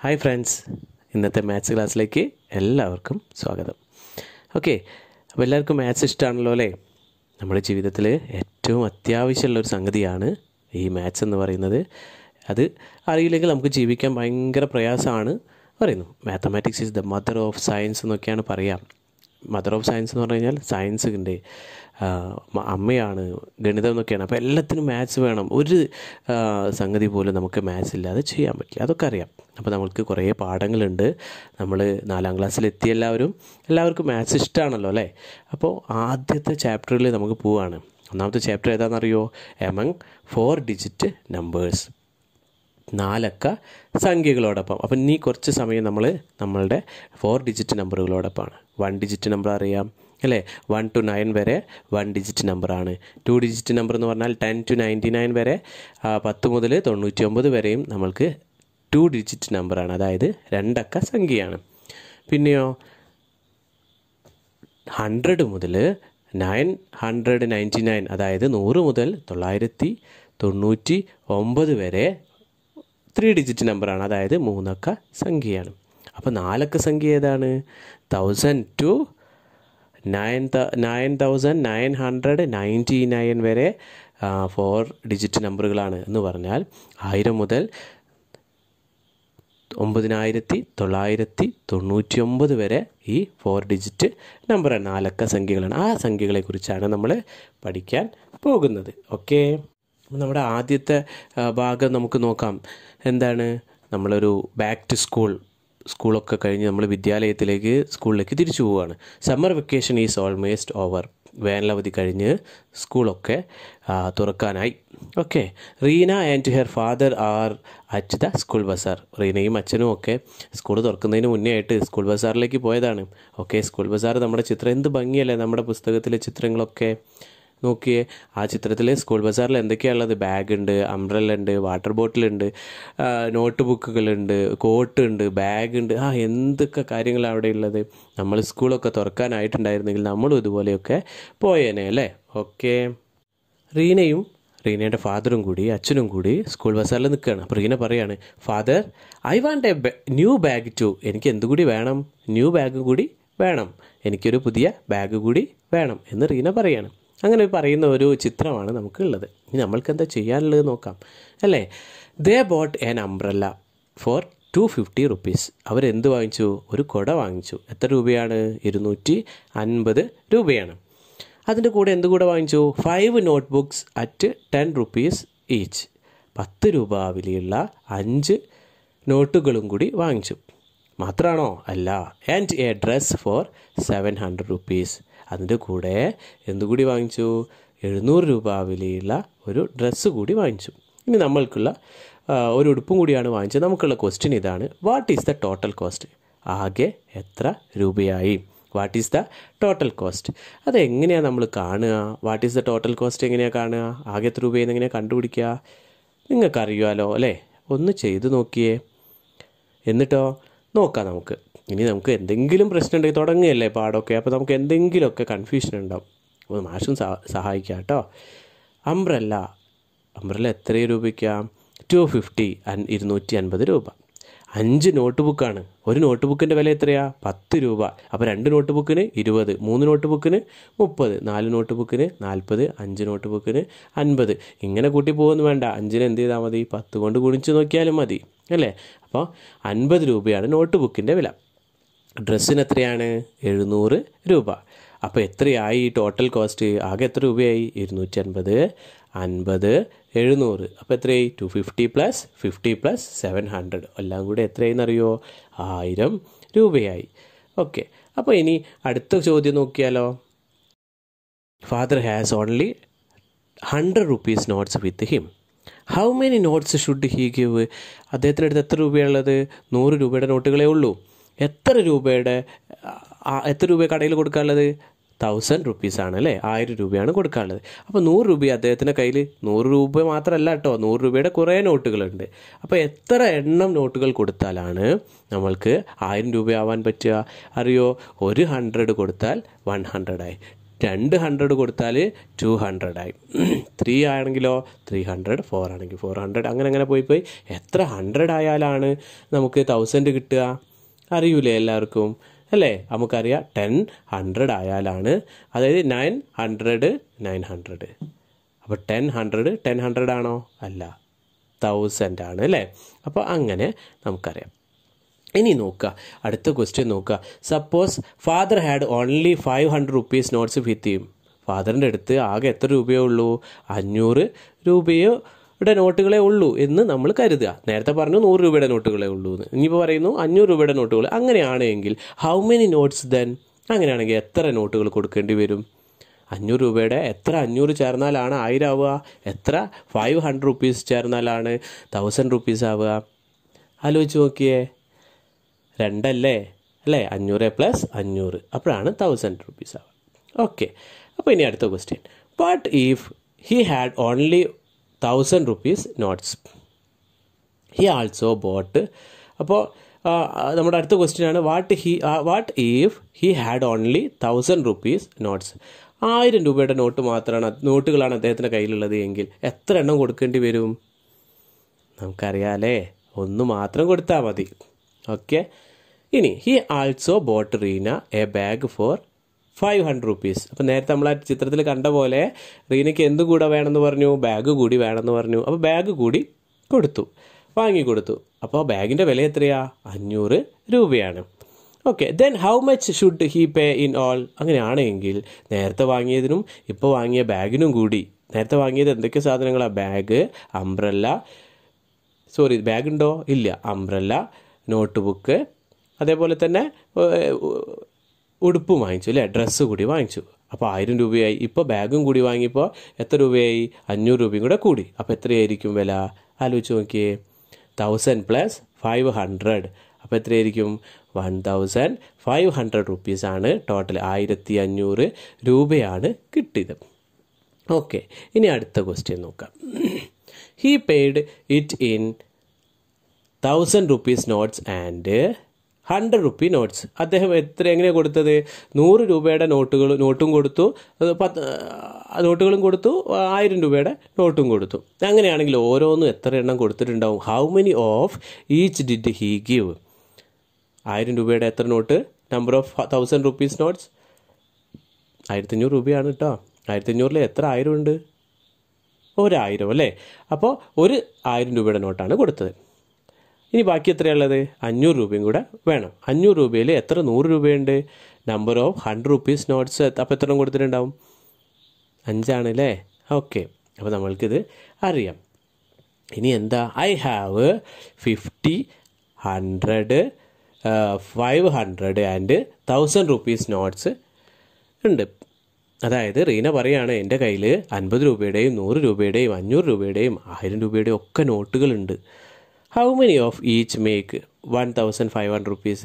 hi friends ഇന്നത്തെ maths ക്ലാസ്സിലേക്ക് എല്ലാവർക്കും സ്വാഗതം ഓക്കെ അപ്പോൾ എല്ലാവർക്കും മാത്സ് ഇഷ്ടമാണല്ലോ അല്ലേ നമ്മുടെ ജീവിതത്തിൽ ഏറ്റവും അത്യാവശ്യമുള്ള ഒരു സംഗതിയാണ് ഈ മാത്സ് എന്ന് പറയുന്നത് അത് അറിയില്ലെങ്കിൽ നമുക്ക് ജീവിക്കാൻ ഭയങ്കര പ്രയാസമാണ് പറയുന്നു mathematics is the mother of science എന്നൊക്കെയാണ് പറയാം മദർ ഓഫ് സയൻസ് എന്ന് പറഞ്ഞു കഴിഞ്ഞാൽ സയൻസ് ഉണ്ട് അമ്മയാണ് ഗണിതം എന്നൊക്കെയാണ് അപ്പോൾ എല്ലാത്തിനും മാത്സ് വേണം ഒരു ആ, സംഗതി പോലും നമുക്ക് മാത്സ് ഇല്ലാതെ ചെയ്യാൻ പറ്റില്ല അതൊക്കെ അറിയാം അപ്പോൾ നമുക്ക് കുറേ പാഠങ്ങളുണ്ട് നമ്മൾ നാലാം ക്ലാസ്സിൽ എത്തിയ എല്ലാവരും എല്ലാവർക്കും മാത്സ് ഇഷ്ടമാണല്ലോ അല്ലേ അപ്പോൾ ആദ്യത്തെ ചാപ്റ്ററിൽ നമുക്ക് പോവാണ് ഒന്നാമത്തെ ചാപ്റ്റർ ഏതാണെന്നറിയോ എമംഗ് ഫോർ ഡിജിറ്റ് നമ്പേഴ്സ് നാലക്ക സംഖ്യകളോടൊപ്പം അപ്പം ഇനി കുറച്ച് സമയം നമ്മൾ നമ്മളുടെ ഫോർ ഡിജിറ്റ് നമ്പറുകളോടൊപ്പമാണ് വൺ ഡിജിറ്റ് നമ്പർ അറിയാം അല്ലേ വൺ ടു നയൻ വരെ വൺ ഡിജിറ്റ് നമ്പറാണ് ടു ഡിജിറ്റ് നമ്പർ എന്ന് പറഞ്ഞാൽ ടെൻ ടു നയൻറ്റി നയൻ വരെ ആ, പത്ത് മുതൽ തൊണ്ണൂറ്റി ഒമ്പത് വരെയും നമ്മൾക്ക് ടു ഡിജിറ്റ് നമ്പറാണ് അതായത് രണ്ടക്ക സംഖ്യയാണ് പിന്നെയോ ഹൺഡ്രഡ് മുതൽ നയൻ ഹൺഡ്രഡ് നയൻറ്റി നയൻ അതായത് നൂറ് മുതൽ തൊള്ളായിരത്തി തൊണ്ണൂറ്റി ഒമ്പത് വരെ ത്രീ ഡിജിറ്റ് നമ്പറാണ് അതായത് മൂന്നക്ക സംഖ്യയാണ് അപ്പോൾ നാലക്ക സംഖ്യ ഏതാണ് thousand to nine nine thousand nine hundred ninety nine വരെ ഫോർ ഡിജിറ്റ് നമ്പറുകളാണ് എന്ന് പറഞ്ഞാൽ ആയിരം മുതൽ ഒമ്പതിനായിരത്തി തൊള്ളായിരത്തി തൊണ്ണൂറ്റി ഒമ്പത് വരെ ഈ ഫോർ ഡിജിറ്റ് നമ്പറാണ് നാലക്ക സംഖ്യകളാണ് ആ സംഖ്യകളെക്കുറിച്ചാണ് നമ്മൾ പഠിക്കാൻ പോകുന്നത് ഓക്കെ നമ്മുടെ ആദ്യത്തെ ആ, ഭാഗം നമുക്ക് നോക്കാം എന്താണ് നമ്മളൊരു ബാക്ക് ടു സ്കൂൾ സ്കൂളൊക്കെ കഴിഞ്ഞ് നമ്മൾ വിദ്യാലയത്തിലേക്ക് സ്കൂളിലേക്ക് തിരിച്ചു പോവുകയാണ് summer vacation is almost over വേനലവധി കഴിഞ്ഞ് സ്കൂളൊക്കെ ആ, തുറക്കാനായി okay Reena and her father are at the school bazaar റീനയും അച്ഛനും ഒക്കെ സ്കൂൾ തുറക്കുന്നതിന് മുന്നേ ആയിട്ട് സ്കൂൾ ബസാറിലേക്ക് പോയതാണ് ഓക്കെ സ്കൂൾ ബസാർ നമ്മുടെ ചിത്രം എന്ത് ഭംഗിയല്ലേ നമ്മുടെ പുസ്തകത്തിലെ ചിത്രങ്ങളൊക്കെ നോക്കിയേ ആ ചിത്രത്തിൽ സ്കൂൾ ബസാറിൽ എന്തൊക്കെയാണുള്ളത് ബാഗ് ഉണ്ട് അംബ്രല്ല ഉണ്ട് വാട്ടർ ബോട്ടിൽ ഉണ്ട് നോട്ട് ബുക്കുകളുണ്ട് കോട്ട് ഉണ്ട് ബാഗ് ഉണ്ട് ആ എന്തൊക്കെ കാര്യങ്ങളാണ് അവിടെ ഉള്ളത് നമ്മൾ സ്കൂളൊക്കെ തുറക്കാനായിട്ടുണ്ടായിരുന്നെങ്കിൽ നമ്മളും ഇതുപോലെയൊക്കെ പോയേനെ അല്ലേ ഓക്കെ റീനയും റീനയുടെ ഫാദറും കൂടി അച്ഛനും കൂടി സ്കൂൾ ബസ്സാറിൽ നിൽക്കുകയാണ് അപ്പോൾ റീന പറയാണ് father I want a new bag too എനിക്ക് എന്ത് കൂടി വേണം ന്യൂ ബാഗ് കൂടി വേണം എനിക്കൊരു പുതിയ ബാഗ് കൂടി വേണം എന്ന് റീന പറയാണ് അങ്ങനെ പറയുന്ന ഒരു ചിത്രമാണ് നമുക്കുള്ളത് ഇനി നമ്മൾക്ക് എന്താ ചെയ്യാനുള്ളത് നോക്കാം അല്ലേ they bought an umbrella for two fifty rupees അവരെന്ത് വാങ്ങിച്ചു ഒരു കുട വാങ്ങിച്ചു എത്ര രൂപയാണ് ഇരുന്നൂറ്റി അൻപത് രൂപയാണ് അതിൻ്റെ കൂടെ എന്ത് കൂടെ വാങ്ങിച്ചു five notebooks at ten rupees each പത്ത് രൂപ വിലയുള്ള അഞ്ച് നോട്ടുകളും കൂടി വാങ്ങിച്ചു മാത്രമാണോ അല്ല and a dress for seven hundred rupees അതിൻ്റെ കൂടെ എന്തുകൂടി വാങ്ങിച്ചു എഴുന്നൂറ് രൂപ വിലയുള്ള ഒരു ഡ്രസ്സ് കൂടി വാങ്ങിച്ചു ഇനി നമ്മൾക്കുള്ള ആ, ഒരു ഉടുപ്പും കൂടിയാണ് വാങ്ങിച്ചത് നമുക്കുള്ള ക്വസ്റ്റ്യൻ ഇതാണ് what is the total cost ആകെ എത്ര രൂപയായി what is the total cost അത് എങ്ങനെയാണ് നമ്മൾ കാണുക what is the total cost എങ്ങനെയാണ് കാണുക ആകെ എത്ര രൂപയെന്ന് എങ്ങനെയാണ് കണ്ടുപിടിക്കുക നിങ്ങൾക്കറിയാലോ അല്ലേ ഒന്ന് ചെയ്ത് നോക്കിയേ എന്നിട്ടോ നോക്കാം നമുക്ക് ഇനി നമുക്ക് എന്തെങ്കിലും പ്രശ്നം ഉണ്ടെങ്കിൽ തുടങ്ങുകയല്ലേ പാടമൊക്കെ അപ്പോൾ നമുക്ക് എന്തെങ്കിലുമൊക്കെ കൺഫ്യൂഷൻ ഉണ്ടാവും അപ്പോൾ മാഷും സഹ- സഹായിക്കാം കേട്ടോ അംബ്രല്ല അംബ്രല്ല എത്ര രൂപയ്ക്കാണ് ടു ഫിഫ്റ്റി ഇരുന്നൂറ്റി അൻപത് രൂപ അഞ്ച് നോട്ട് ബുക്കാണ് ഒരു നോട്ട് ബുക്കിൻ്റെ വില എത്രയാ പത്ത് രൂപ അപ്പോൾ രണ്ട് നോട്ട് ബുക്കിന് ഇരുപത് മൂന്ന് നോട്ട് ബുക്കിന് മുപ്പത് നാല് നോട്ട് ബുക്കിന് നാൽപ്പത് അഞ്ച് നോട്ട് ബുക്കിന് അൻപത് ഇങ്ങനെ കൂട്ടി പോകുന്നു വേണ്ട അഞ്ചിന് എന്ത് ചെയ്താൽ മതി പത്ത് കൊണ്ട് ഗുണിച്ച് നോക്കിയാലും മതി അല്ലേ അപ്പോൾ അൻപത് രൂപയാണ് നോട്ട് ബുക്കിൻ്റെ വില ഡ്രസ്സിന് എത്രയാണ് എഴുന്നൂറ് രൂപ അപ്പോൾ എത്രയായി ഈ ടോട്ടൽ കോസ്റ്റ് ആകെ എത്ര രൂപയായി ഇരുന്നൂറ്റി അൻപത് അൻപത് എഴുന്നൂറ് അപ്പോൾ എത്രയായി two fifty plus fifty plus seven hundred എല്ലാം കൂടെ എത്രയെന്നറിയോ ആയിരം രൂപയായി ഓക്കെ അപ്പോൾ ഇനി അടുത്ത ചോദ്യം നോക്കിയാലോ father has only hundred rupees notes with him how many notes should he give അദ്ദേഹത്തിൻ്റെ അടുത്ത് എത്ര രൂപയുള്ളത് നൂറ് രൂപയുടെ നോട്ടുകളേ ഉള്ളൂ എത്ര രൂപയുടെ ആ, എത്ര രൂപ കടയിൽ കൊടുക്കാനുള്ളത് തൗസൻഡ് റുപ്പീസാണ് അല്ലേ ആയിരം രൂപയാണ് കൊടുക്കാനുള്ളത് അപ്പോൾ നൂറ് രൂപ അദ്ദേഹത്തിൻ്റെ കയ്യിൽ നൂറ് രൂപ മാത്രമല്ല കേട്ടോ നൂറ് രൂപയുടെ കുറേ നോട്ടുകളുണ്ട് അപ്പോൾ എത്ര എണ്ണം നോട്ടുകൾ കൊടുത്താലാണ് നമ്മൾക്ക് ആയിരം രൂപയാവാൻ പറ്റുക അറിയോ ഒരു ഹൺഡ്രഡ് കൊടുത്താൽ വൺ ഹൺഡ്രഡായി രണ്ട് ഹൺഡ്രഡ് കൊടുത്താൽ ടു ഹൺഡ്രഡ് ആയി ത്രീ ആണെങ്കിലോ ത്രീ ഹൺഡ്രഡ് ഫോർ ആണെങ്കിൽ ഫോർ ഹൺഡ്രഡ് അങ്ങനെ അങ്ങനെ പോയി പോയി എത്ര ഹൺഡ്രഡ് ആയാലാണ് നമുക്ക് തൗസൻഡ് കിട്ടുക അറിയൂലേ എല്ലാവർക്കും അല്ലേ നമുക്കറിയാം ടെൻ ഹൺഡ്രഡ് ആയാലാണ് അതായത് നയൻ ഹൺഡ്രഡ് നയൻ ഹൺഡ്രഡ് അപ്പോൾ ടെൻ ഹൺഡ്രഡ് ടെൻ ഹൺഡ്രഡ് ആണോ അല്ല തൗസൻഡ് ആണ് അല്ലേ അപ്പോൾ അങ്ങനെ നമുക്കറിയാം ഇനി നോക്കുക അടുത്ത ക്വസ്റ്റ്യൻ നോക്കുക suppose father had only five hundred rupees notes with him ഫാദറിൻ്റെ അടുത്ത് ആകെ എത്ര രൂപയേ ഉള്ളൂ അഞ്ഞൂറ് രൂപയോ യുടെ നോട്ടുകളെ ഉള്ളൂ എന്ന് നമ്മൾ കരുതുക നേരത്തെ പറഞ്ഞു നൂറ് രൂപയുടെ നോട്ടുകളെ ഉള്ളൂ എന്ന് ഇനിയിപ്പോൾ പറയുന്നു അഞ്ഞൂറ് രൂപയുടെ നോട്ടുകൾ അങ്ങനെയാണെങ്കിൽ ഹൗ മെനി നോട്ട്സ് ദെൻ അങ്ങനെയാണെങ്കിൽ എത്ര നോട്ടുകൾ കൊടുക്കേണ്ടി വരും അഞ്ഞൂറ് രൂപയുടെ എത്ര അഞ്ഞൂറ് ചേർന്നാലാണ് ആയിരം ആവുക എത്ര ഫൈവ് ഹൺഡ്രഡ് റുപ്പീസ് ചേർന്നാലാണ് തൗസൻഡ് റുപ്പീസ് ആവുക ആലോചിച്ച് നോക്കിയേ രണ്ടല്ലേ അല്ലേ അഞ്ഞൂറ് പ്ലസ് അഞ്ഞൂറ് അപ്പോഴാണ് തൗസൻഡ് റുപ്പീസ് ആവുക ഓക്കെ അപ്പോൾ ഇനി അടുത്ത question what if he had only thousand rupees notes he also bought അപ്പോൾ നമ്മുടെ അടുത്ത ക്വസ്റ്റ്യൻ ആണ് what he what if he had only thousand rupees notes ആയിരം രൂപയുടെ നോട്ട് മാത്രമാണ് നോട്ടുകളാണ് അദ്ദേഹത്തിൻ്റെ കയ്യിലുള്ളത് എങ്കിൽ എത്ര എണ്ണം കൊടുക്കേണ്ടി വരും നമുക്കറിയാലേ ഒന്ന് മാത്രം കൊടുത്താൽ മതി ഓക്കെ ഇനി he also bought Reena a bag for five hundred rupees അപ്പോൾ നേരത്തെ നമ്മൾ ആ ചിത്രത്തിൽ കണ്ട പോലെ റീനയ്ക്ക് എന്ത് കൂടെ വേണമെന്ന് പറഞ്ഞു ബാഗ് കൂടി വേണമെന്ന് പറഞ്ഞു അപ്പോൾ ബാഗ് കൂടി കൊടുത്തു വാങ്ങി കൊടുത്തു അപ്പോൾ ബാഗിൻ്റെ വില എത്രയാ അഞ്ഞൂറ് രൂപയാണ് okay then how much should he pay in all അങ്ങനെയാണെങ്കിൽ നേരത്തെ വാങ്ങിയതിനും ഇപ്പോൾ വാങ്ങിയ ബാഗിനും കൂടി നേരത്തെ വാങ്ങിയത് എന്തൊക്കെ സാധനങ്ങളാണ് ബാഗ് അംബ്രല്ല സോറി ബാഗ് ഉണ്ടോ ഇല്ല അംബ്രല്ല നോട്ട് ബുക്ക് അതേപോലെ തന്നെ ഏഹ്, ഉടുപ്പും വാങ്ങിച്ചു അല്ലേ ഡ്രസ്സ് കൂടി വാങ്ങിച്ചു അപ്പോൾ ആയിരം രൂപയായി ഇപ്പോൾ ബാഗും കൂടി വാങ്ങിയപ്പോൾ എത്ര രൂപയായി അഞ്ഞൂറ് രൂപയും കൂടെ കൂടി അപ്പോൾ എത്രയായിരിക്കും വില ആലോചിച്ച് നോക്കിയേ തൗസൻഡ് പ്ലസ് ഫൈവ് ഹൺഡ്രഡ് അപ്പോൾ എത്രയായിരിക്കും വൺ തൗസൻഡ് ഫൈവ് ഹൺഡ്രഡ് റുപ്പീസാണ് ടോട്ടൽ ആയിരത്തി അഞ്ഞൂറ് രൂപയാണ് കിട്ടിയത് ഓക്കെ ഇനി അടുത്ത ക്വസ്റ്റ്യൻ നോക്കാം he paid it in thousand rupees notes and hundred rupee notes അദ്ദേഹം എത്ര എങ്ങനെയാണ് കൊടുത്തത് നൂറ് രൂപയുടെ നോട്ടുകൾ നോട്ടും കൊടുത്തു അത് പത്ത് ആ, നോട്ടുകളും കൊടുത്തു ആയിരം രൂപയുടെ നോട്ടും കൊടുത്തു അങ്ങനെയാണെങ്കിൽ ഓരോന്നും എത്ര എണ്ണം കൊടുത്തിട്ടുണ്ടാവും how many of each did he give ആയിരം രൂപയുടെ എത്ര note number of thousand rupees notes ആയിരത്തഞ്ഞൂറ് രൂപയാണ് കേട്ടോ ആയിരത്തഞ്ഞൂറിൽ എത്ര ആയിരം ഉണ്ട് ഒരായിരം അല്ലേ അപ്പോൾ ഒരു ആയിരം രൂപയുടെ നോട്ടാണ് കൊടുത്തത് ഇനി ബാക്കി എത്രയുള്ളത് അഞ്ഞൂറ് രൂപയും കൂടെ വേണം അഞ്ഞൂറ് രൂപയിൽ എത്ര നൂറ് രൂപയുണ്ട് number of hundred rupees notes അപ്പോൾ എത്ര എണ്ണം കൊടുത്തിട്ടുണ്ടാവും അഞ്ചാണ് അല്ലേ ഓക്കെ അപ്പോൾ നമ്മൾക്കിത് അറിയാം ഇനി എന്താ I have fifty hundred five hundred and thousand rupees notes ഉണ്ട് അതായത് റീന പറയാണ് എൻ്റെ കയ്യിൽ അൻപത് രൂപയുടെയും നൂറ് രൂപയുടെയും അഞ്ഞൂറ് രൂപയുടെയും ആയിരം രൂപയുടെയും ഒക്കെ നോട്ടുകളുണ്ട് how many of each make one thousand five hundred rupees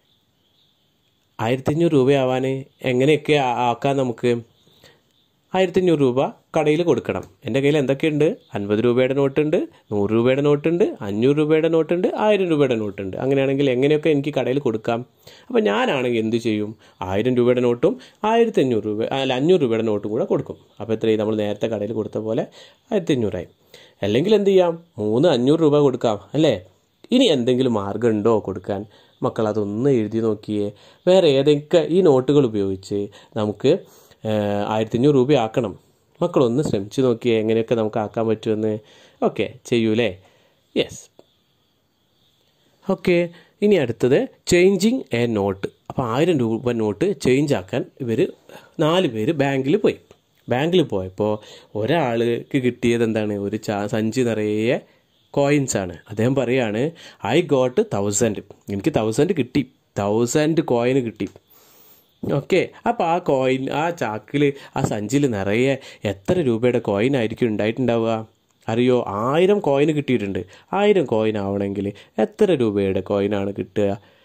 ആയിരത്തഞ്ഞൂറ് രൂപയാവാൻ എങ്ങനെയൊക്കെ ആ- ആക്കാം നമുക്ക് ആയിരത്തഞ്ഞൂറ് രൂപ കടയിൽ കൊടുക്കണം എൻ്റെ കയ്യിൽ എന്തൊക്കെയുണ്ട് അൻപത് രൂപയുടെ നോട്ടുണ്ട് നൂറ് രൂപയുടെ നോട്ടുണ്ട് അഞ്ഞൂറ് രൂപയുടെ നോട്ടുണ്ട് ആയിരം രൂപയുടെ നോട്ടുണ്ട് അങ്ങനെയാണെങ്കിൽ എങ്ങനെയൊക്കെ എനിക്ക് കടയിൽ കൊടുക്കാം അപ്പോൾ ഞാനാണെങ്കിൽ എന്ത് ചെയ്യും ആയിരം രൂപയുടെ നോട്ടും ആയിരത്തി അഞ്ഞൂറ് രൂപ അല്ല അഞ്ഞൂറ് രൂപയുടെ നോട്ടും കൂടെ കൊടുക്കും അപ്പോൾ എത്രയും നമ്മൾ നേരത്തെ കടയിൽ കൊടുത്ത പോലെ ആയിരത്തി അഞ്ഞൂറായി അല്ലെങ്കിൽ എന്ത് ചെയ്യാം മൂന്ന് അഞ്ഞൂറ് രൂപ കൊടുക്കാം അല്ലേ ഇനി എന്തെങ്കിലും മാർഗം ഉണ്ടോ കൊടുക്കാൻ മക്കൾ അതൊന്ന് എഴുതി നോക്കിയേ വേറെ ഏതൊക്കെ ഈ നോട്ടുകൾ ഉപയോഗിച്ച് നമുക്ക് ആയിരത്തി അഞ്ഞൂറ് രൂപ ആക്കണം മക്കളൊന്ന് ശ്രമിച്ചു നോക്കിയേ എങ്ങനെയൊക്കെ നമുക്ക് ആക്കാൻ പറ്റുമെന്ന് ഓക്കെ ചെയ്യൂലേ യെസ് ഓക്കെ ഇനി അടുത്തത് ചേഞ്ചിങ് എ നോട്ട് അപ്പോൾ ആയിരം രൂപ നോട്ട് ചേഞ്ച് ആക്കാൻ ഇവർ നാല് പേര് ബാങ്കിൽ പോയി ബാങ്കിൽ പോയപ്പോൾ ഒരാൾക്ക് കിട്ടിയത് എന്താണ് ഒരു ചാ സഞ്ചി നിറയെ കോയിൻസ് ആണ് അദ്ദേഹം പറയാണ് ഐ ഗോട്ട് തൗസൻഡ് എനിക്ക് തൗസൻഡ് കിട്ടി തൗസൻഡ് കോയിന് കിട്ടി ഓക്കെ അപ്പോൾ ആ കോയിൻ ആ ചാക്കിൽ ആ സഞ്ചിയിൽ നിറയെ എത്ര രൂപയുടെ കോയിൻ ആയിരിക്കും ഉണ്ടായിട്ടുണ്ടാവുക അറിയോ ആയിരം കോയിന് കിട്ടിയിട്ടുണ്ട് ആയിരം കോയിൻ ആവണമെങ്കിൽ എത്ര രൂപയുടെ കോയിനാണ് കിട്ടുക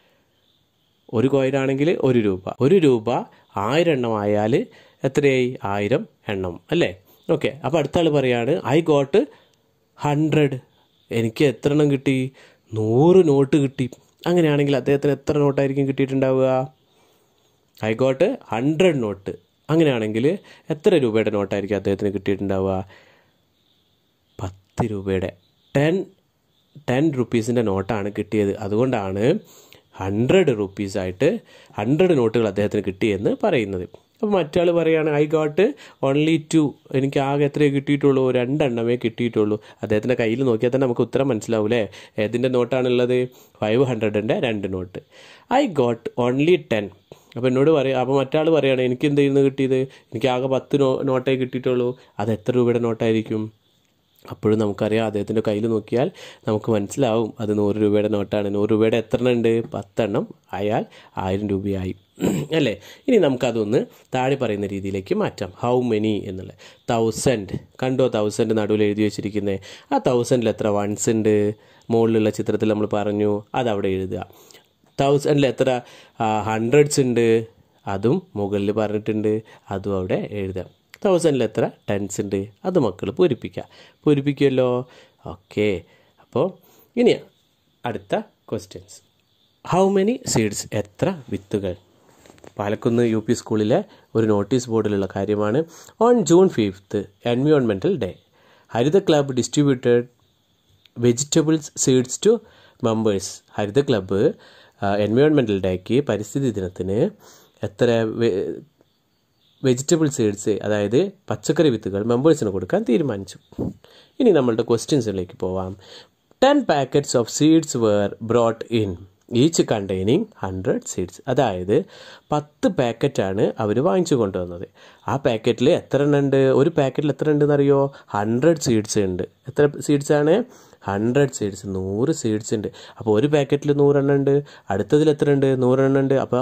ഒരു കോയിനാണെങ്കിൽ ഒരു രൂപ ഒരു രൂപ ആയിരം എണ്ണം ആയാൽ എത്രയായി ആയിരം എണ്ണം അല്ലേ ഓക്കെ അപ്പോൾ അടുത്ത ആൾ പറയാണ് ഐ ഗോട്ട് ഹൺഡ്രഡ് എനിക്ക് എത്ര എണ്ണം കിട്ടി നൂറ് നോട്ട് കിട്ടി അങ്ങനെയാണെങ്കിൽ അദ്ദേഹത്തിന് എത്ര നോട്ടായിരിക്കും കിട്ടിയിട്ടുണ്ടാവുക ഐ ഗോട്ട് ഹൺഡ്രഡ് നോട്ട് അങ്ങനെയാണെങ്കിൽ എത്ര രൂപയുടെ നോട്ടായിരിക്കും അദ്ദേഹത്തിന് കിട്ടിയിട്ടുണ്ടാവുക പത്ത് രൂപയുടെ ടെൻ ടെൻ റുപ്പീസിൻ്റെ നോട്ടാണ് കിട്ടിയത് അതുകൊണ്ടാണ് ഹൺഡ്രഡ് റുപ്പീസായിട്ട് ഹൺഡ്രഡ് നോട്ടുകൾ അദ്ദേഹത്തിന് കിട്ടിയെന്ന് പറയുന്നത് അപ്പോൾ മറ്റാൾ പറയുകയാണ് ഐ ഗോട്ട് ഓൺലി ടു എനിക്ക് ആകെ എത്രയേ കിട്ടിയിട്ടുള്ളൂ രണ്ടെണ്ണമേ കിട്ടിയിട്ടുള്ളൂ അദ്ദേഹത്തിൻ്റെ കയ്യിൽ നോക്കിയാൽ തന്നെ നമുക്ക് ഉത്തരം മനസ്സിലാവൂലേ ഏതിൻ്റെ നോട്ടാണുള്ളത് ഫൈവ് ഹൺഡ്രഡിൻ്റെ രണ്ട് note I got only ten അപ്പോൾ എന്നോട് പറയാം അപ്പോൾ മറ്റാൾ പറയുകയാണ് എനിക്ക് എന്ത് ചെയ്യുന്നത് കിട്ടിയത് എനിക്ക് ആകെ പത്ത് നോ നോട്ടേ കിട്ടിയിട്ടുള്ളൂ അത് എത്ര രൂപയുടെ നോട്ടായിരിക്കും അപ്പോഴും നമുക്കറിയാം അദ്ദേഹത്തിൻ്റെ കയ്യിൽ നോക്കിയാൽ നമുക്ക് മനസ്സിലാവും അത് നൂറ് രൂപയുടെ നോട്ടാണ് നൂറ് രൂപയുടെ എത്ര എണ്ണം ഉണ്ട് പത്തെണ്ണം ആയാൽ ആയിരം രൂപയായി അല്ലേ ഇനി നമുക്കതൊന്ന് താഴെ പറയുന്ന രീതിയിലേക്ക് മാറ്റാം ഹൗ മെനി എന്നുള്ളത് തൗസൻഡ് കണ്ടോ തൗസൻഡ് നടുവിൽ എഴുതി വെച്ചിരിക്കുന്നത് ആ തൗസൻഡിൽ എത്ര വൺസ് ഉണ്ട് മുകളിലുള്ള ചിത്രത്തിൽ നമ്മൾ പറഞ്ഞു അതവിടെ എഴുതുക തൗസൻഡിൽ എത്ര ഹൺഡ്രഡ്സ് ഉണ്ട് അതും മുകളിൽ പറഞ്ഞിട്ടുണ്ട് അതും അവിടെ എഴുതാം തൗസൻഡിൽ എത്ര ടെൻസ് ഉണ്ട് അത് മക്കൾ പൂരിപ്പിക്കുക പൂരിപ്പിക്കുമല്ലോ ഓക്കെ അപ്പോൾ ഇനി അടുത്ത ക്വസ്റ്റ്യൻസ് ഹൗ മെനി സീഡ്സ് എത്ര വിത്തുകൾ പാലക്കുന്ന് യു പി സ്കൂളിലെ ഒരു നോട്ടീസ് ബോർഡിലുള്ള കാര്യമാണ് on June fifth environmental day Haritha club distributed vegetables seeds to members Haritha club environmental ഡേക്ക് പരിസ്ഥിതി ദിനത്തിന് എത്ര വെജിറ്റബിൾ സീഡ്സ് അതായത് പച്ചക്കറി വിത്തുകൾ മെമ്പേഴ്സിന് കൊടുക്കാൻ തീരുമാനിച്ചു ഇനി നമ്മളുടെ ക്വസ്റ്റ്യൻസിലേക്ക് പോവാം ten packets of seeds were brought in each containing hundred seeds അതായത് പത്ത് പാക്കറ്റാണ് അവർ വാങ്ങിച്ചു കൊണ്ടുവന്നത് ആ പാക്കറ്റിൽ എത്ര എണ്ണം ഉണ്ട് ഒരു പാക്കറ്റിൽ എത്ര ഉണ്ടെന്ന് അറിയോ ഹൺഡ്രഡ് സീഡ്സ് ഉണ്ട് എത്ര സീഡ്സ് ആണ് ഹൺഡ്രഡ് സീഡ്സ് നൂറ് സീഡ്സ് ഉണ്ട് അപ്പോൾ ഒരു പാക്കറ്റിൽ നൂറെണ്ണം ഉണ്ട് അടുത്തതിൽ എത്ര ഉണ്ട് നൂറെണ്ണം ഉണ്ട് അപ്പോൾ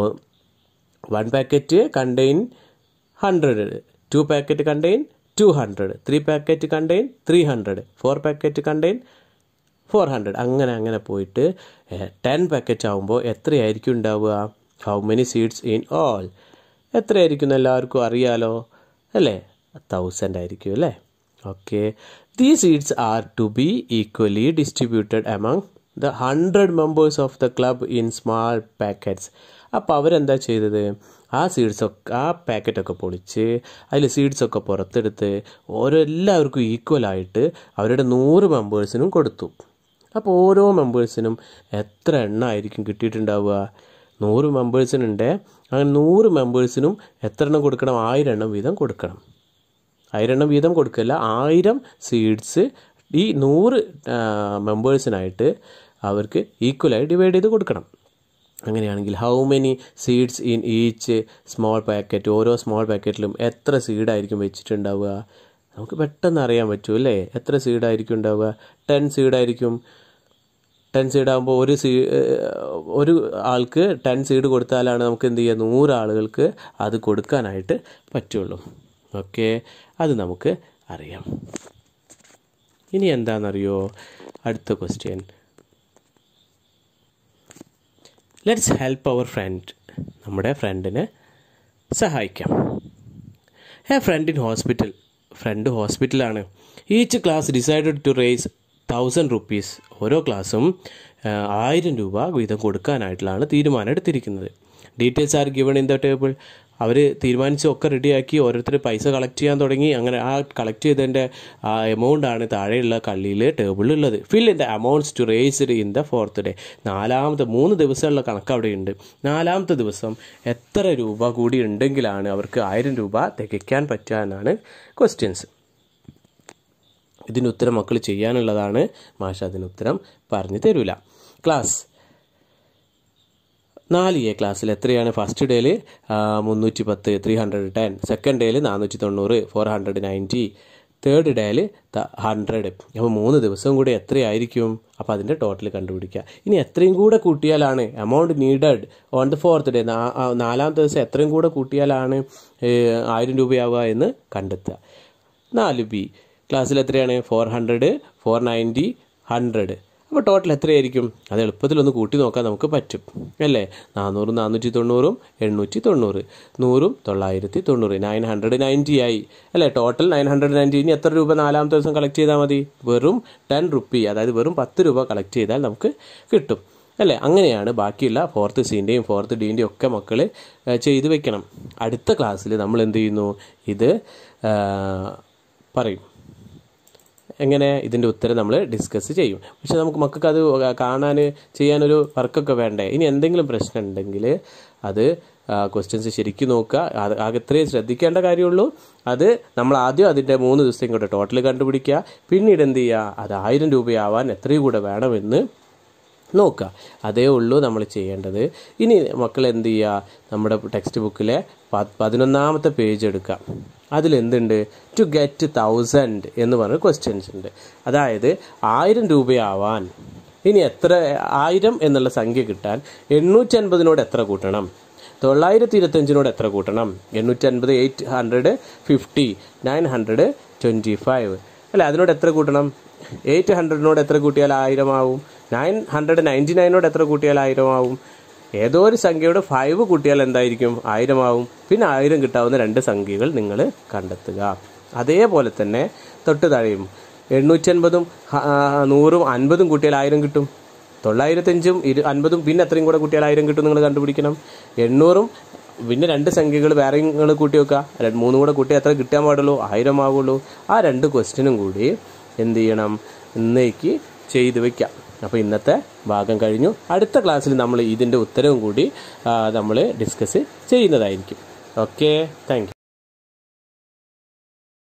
one packet contain hundred two packet contain two hundred three packet contain three hundred four packet contain four hundred അങ്ങനെ അങ്ങനെ പോയിട്ട് ടെൻ പാക്കറ്റ് ആകുമ്പോൾ എത്രയായിരിക്കും ഉണ്ടാവുക how many seeds in all എത്രയായിരിക്കും എല്ലാവർക്കും അറിയാലോ അല്ലേ തൗസൻഡ് ആയിരിക്കും അല്ലേ okay the seeds are to be equally distributed among the hundred members of the club in small packets അപ്പോൾ അവരെന്താ ചെയ്തത് ആ സീഡ്സൊക്കെ ആ പാക്കറ്റൊക്കെ പൊളിച്ച് അതിൽ സീഡ്സൊക്കെ പുറത്തെടുത്ത് ഓരോ എല്ലാവർക്കും ഈക്വലായിട്ട് അവരുടെ നൂറ് മെമ്പേഴ്സിനും കൊടുത്തു അപ്പോൾ ഓരോ മെമ്പേഴ്സിനും എത്ര എണ്ണ ആയിരിക്കും കിട്ടിയിട്ടുണ്ടാവുക നൂറ് മെമ്പേഴ്സിനുണ്ട് അങ്ങനെ നൂറ് മെമ്പേഴ്സിനും എത്ര എണ്ണം കൊടുക്കണം ആയിരം എണ്ണം വീതം കൊടുക്കണം ആയിരം എണ്ണം വീതം കൊടുക്കല്ല ആയിരം സീഡ്സ് ഈ നൂറ് മെമ്പേഴ്സിനായിട്ട് അവർക്ക് ഈക്വലായി ഡിവൈഡ് ചെയ്ത് കൊടുക്കണം അങ്ങനെയാണെങ്കിൽ how many seeds in each small packet ഓരോ സ്മോൾ പാക്കറ്റിലും എത്ര സീഡായിരിക്കും വെച്ചിട്ടുണ്ടാവുക നമുക്ക് പെട്ടെന്ന് അറിയാൻ പറ്റും അല്ലേ എത്ര സീഡായിരിക്കും ഉണ്ടാവുക ടെൻ സീഡായിരിക്കും ടെൻ സീഡ് ആകുമ്പോൾ ഒരു സീ ഒരു ആൾക്ക് ടെൻ സീഡ് കൊടുത്താലാണ് നമുക്ക് എന്ത് ചെയ്യുക നൂറ് ആളുകൾക്ക് അത് കൊടുക്കാനായിട്ട് പറ്റുള്ളൂ ഓക്കെ അത് നമുക്ക് അറിയാം ഇനി എന്താണെന്നറിയോ അടുത്ത question let's help our friend നമ്മുടെ ഫ്രണ്ടിനെ സഹായിക്കാം a friend in hospital friend ഹോസ്പിറ്റലാണ് each class decided to raise thousand rupees ഓരോ ക്ലാസ്സും ആയിരം രൂപ വീതം കൊടുക്കാനായിട്ടുള്ളതാണ് തീരുമാനം എടുത്തിരിക്കുന്നത് details are given in the table അവർ തീരുമാനിച്ച് ഒക്കെ റെഡിയാക്കി ഓരോരുത്തർ പൈസ കളക്ട് ചെയ്യാൻ തുടങ്ങി അങ്ങനെ ആ കളക്ട് ചെയ്തതിൻ്റെ ആ എമൗണ്ട് ആണ് താഴെയുള്ള കള്ളിയിൽ ടേബിളിലുള്ളത് fill in the amounts to raise in the fourth day നാലാമത്തെ മൂന്ന് ദിവസമുള്ള കണക്ക് അവിടെയുണ്ട് നാലാമത്തെ ദിവസം എത്ര രൂപ കൂടി ഉണ്ടെങ്കിലാണ് അവർക്ക് ആയിരം രൂപ തികയ്ക്കാൻ പറ്റുക എന്നാണ് ക്വസ്റ്റ്യൻസ് ഇതിന് ഉത്തരം മക്കൾ ചെയ്യാനുള്ളതാണ് മാഷ അതിന് ഉത്തരം പറഞ്ഞു തരൂല ക്ലാസ് നാല് എ ക്ലാസ്സിൽ എത്രയാണ് ഫസ്റ്റ് ഡേയിൽ മുന്നൂറ്റി പത്ത് ത്രീ ഹൺഡ്രഡ് ടെൻ സെക്കൻഡ് ഡേയിൽ നാനൂറ്റി തൊണ്ണൂറ് ഫോർ ഹൺഡ്രഡ് നയൻറ്റി തേർഡ് ഡേയിൽ ഹൺഡ്രഡ് അപ്പോൾ മൂന്ന് ദിവസം കൂടി എത്രയായിരിക്കും അപ്പോൾ അതിൻ്റെ ടോട്ടൽ കണ്ടുപിടിക്കുക ഇനി എത്രയും കൂടെ കൂട്ടിയാലാണ് amount needed on the fourth day നാലാമത്തെ ദിവസം എത്രയും കൂടെ കൂട്ടിയാലാണ് ആയിരം രൂപയാവുക എന്ന് കണ്ടെത്തുക നാല് ബി ക്ലാസ്സിൽ എത്രയാണ് four hundred four ninety hundred അപ്പോൾ ടോട്ടൽ എത്രയായിരിക്കും അത് എളുപ്പത്തിലൊന്ന് കൂട്ടി നോക്കാൻ നമുക്ക് പറ്റും അല്ലേ നാനൂറും നാനൂറ്റി തൊണ്ണൂറും എണ്ണൂറ്റി തൊണ്ണൂറ് നൂറും തൊള്ളായിരത്തി തൊണ്ണൂറ് നയൻ ഹൺഡ്രഡ് നയൻറ്റി ആയി അല്ലേ ടോട്ടൽ നയൻ ഹൺഡ്രഡ് നയൻറ്റി ഇനി എത്ര രൂപ നാലാമത്തെ ദിവസം കളക്ട് ചെയ്താൽ മതി വെറും ടെൻ റുപ്പി അതായത് വെറും പത്ത് രൂപ കളക്ട് ചെയ്താൽ നമുക്ക് കിട്ടും അല്ലേ അങ്ങനെയാണ് ബാക്കിയുള്ള ഫോർത്ത് സീൻ്റെയും ഫോർത്ത് ഡീൻ്റെയും ഒക്കെ മക്കൾ ചെയ്ത് വെക്കണം അടുത്ത ക്ലാസ്സിൽ നമ്മൾ എന്ത് ചെയ്യുന്നു ഇത് ആ, പറയും എങ്ങനെ ഇതിൻ്റെ ഉത്തരം നമ്മൾ ഡിസ്കസ് ചെയ്യും പക്ഷെ നമുക്ക് മക്കൾക്ക് അത് കാണാൻ ചെയ്യാനൊരു വർക്കൊക്കെ വേണ്ടേ ഇനി എന്തെങ്കിലും പ്രശ്നം ഉണ്ടെങ്കിൽ അത് ക്വസ്റ്റ്യൻസ് ശരിക്കും നോക്കുക അത് ആകെ ഇത്രയും ശ്രദ്ധിക്കേണ്ട കാര്യമുള്ളൂ അത് നമ്മൾ ആദ്യം അതിൻ്റെ മൂന്ന് ദിവസം കൂടെ ടോട്ടൽ കണ്ടുപിടിക്കുക പിന്നീട് എന്ത് ചെയ്യുക അത് ആയിരം രൂപയാവാൻ എത്രയും കൂടെ വേണമെന്ന് നോക്കുക അതേ ഉള്ളൂ നമ്മൾ ചെയ്യേണ്ടത് ഇനി മക്കൾ എന്ത് ചെയ്യുക നമ്മുടെ ടെക്സ്റ്റ് ബുക്കിലെ പ- പതിനൊന്നാമത്തെ പേജ് എടുക്കുക അതിലെന്തുണ്ട് ടു ഗെറ്റ് തൗസൻഡ് എന്ന് പറഞ്ഞ ക്വസ്റ്റ്യൻസ് ഉണ്ട് അതായത് ആയിരം രൂപയാവാൻ ഇനി എത്ര ആയിരം എന്നുള്ള സംഖ്യ കിട്ടാൻ എണ്ണൂറ്റി അൻപതിനോട് എത്ര കൂട്ടണം തൊള്ളായിരത്തി ഇരുപത്തഞ്ചിനോട് എത്ര കൂട്ടണം എണ്ണൂറ്റി അൻപത് eight hundred fifty nine hundred twenty five അല്ല അതിനോട് എത്ര കൂട്ടണം എയ്റ്റ് ഹൺഡ്രഡിനോട് എത്ര കൂട്ടിയാൽ ആയിരം ആവും നയൻ ഹൺഡ്രഡ് നയൻറ്റി നയനോട് എത്ര കൂട്ടിയാൽ ആയിരം ആവും ഏതോ ഒരു സംഖ്യയോട് ഫൈവ് കൂട്ടിയാൽ എന്തായിരിക്കും ആയിരം ആവും പിന്നെ ആയിരം കിട്ടാവുന്ന രണ്ട് സംഖ്യകൾ നിങ്ങൾ കണ്ടെത്തുക അതേപോലെ തന്നെ തൊട്ട് താഴെയും എണ്ണൂറ്റി അൻപതും നൂറും അൻപതും കൂട്ടിയാൽ ആയിരം കിട്ടും തൊള്ളായിരത്തഞ്ചും ഇരു അൻപതും പിന്നെ എത്രയും കൂടെ കൂട്ടിയാൽ ആയിരം കിട്ടും നിങ്ങൾ കണ്ടുപിടിക്കണം എണ്ണൂറും പിന്നെ രണ്ട് സംഖ്യകൾ വേറെ നിങ്ങൾ കൂട്ടി വെക്കുക രണ്ട് മൂന്നും കൂടെ കൂട്ടി എത്ര കിട്ടാൻ പാടുള്ളൂ ആയിരം ആവുള്ളൂ ആ രണ്ട് ക്വസ്റ്റ്യനും കൂടി എന്ത് ചെയ്യണം ഇന്നേക്ക് ചെയ്ത് വെക്കാം അപ്പോൾ ഇന്നത്തെ ഭാഗം കഴിഞ്ഞു അടുത്ത ക്ലാസ്സിൽ നമ്മൾ ഇതിൻ്റെ ഉത്തരവും കൂടി നമ്മൾ ഡിസ്കസ് ചെയ്യുന്നതായിരിക്കും ഓക്കെ താങ്ക്